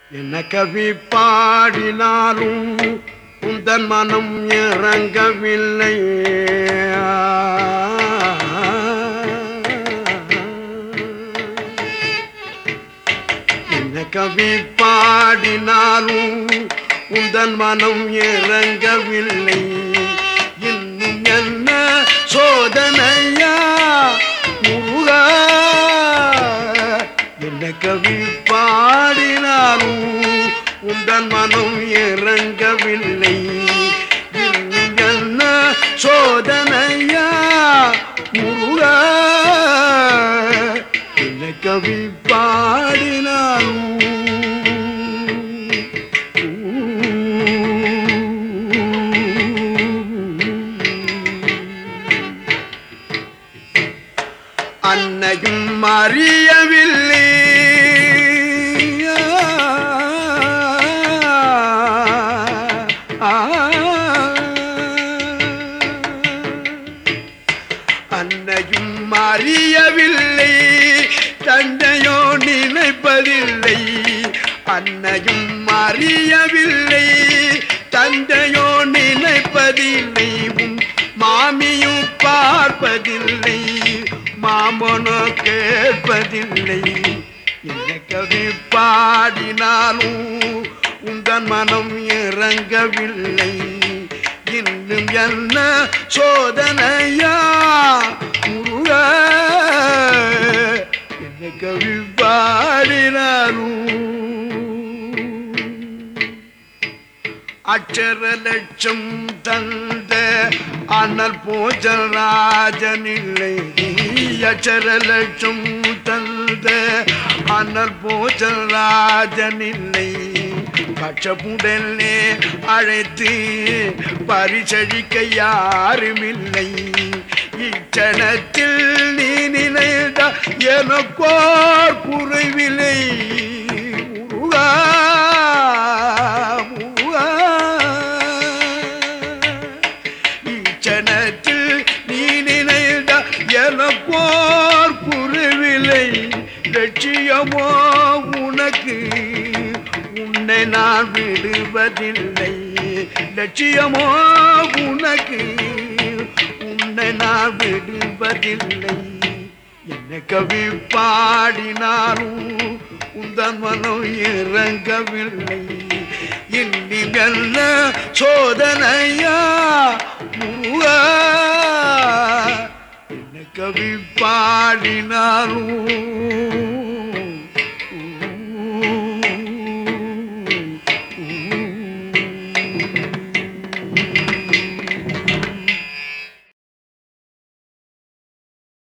என்ன கவி பாடினாலும் உந்தன் மனம் இறங்கவில்லை என்ன கவி பாடினாலும் உந்தன் மனம் இறங்கவில்லை இன்னும் என்ன சோதனையா முருகா என்ன கவி பாடினாலும் உந்தன் மனம் இறங்கவில்லை இன்னும் என்ன சோதனையா முருகா என்ன கவி பாடினாலும் அன்னையும் அறியவில்லை அன்னையும் அறியவில்லை தந்தையோ நினைப்பதில்லை அன்னையும் அறியவில்லை தந்தையோ நினைப்பதில்லை உன் மாமியும் பார்ப்பதில்லை மாமனோ கேட்பதில்லை என்ன கவி பாடினாலும் உந்தன் மனம் இறங்கவில்லை இன்னும் என்ன சோதனையா முருகா என்ன கவி பாடினாலும் அச்சர லட்சம் தந்த அனல் போஜல் ராஜனில்லை அச்சர லட்சம் தந்த அனல் போஜல் ராஜனில்லை கச்சப்புடனே அழைத்து பரிசழிக்க யாருமில்லை இச்சனத்தில் நீ நினைத்த எனக்கோர் குறைவில்லை முருகா முருகா இச்சனத்தில் நீ நினைத்த எனக்கோர் குறைவில்லை லட்சியமோ உனக்கு உன்னை நான் விடுவதில்லை லட்சியமோ உனக்கு உன்னை நான் விடுவதில்லை என்ன கவி பாடினாலும் உந்தன் மனம் இறங்கவில்லை இன்னி நல்ல சோதனையா முருகா என்ன கவி பாடினாலும்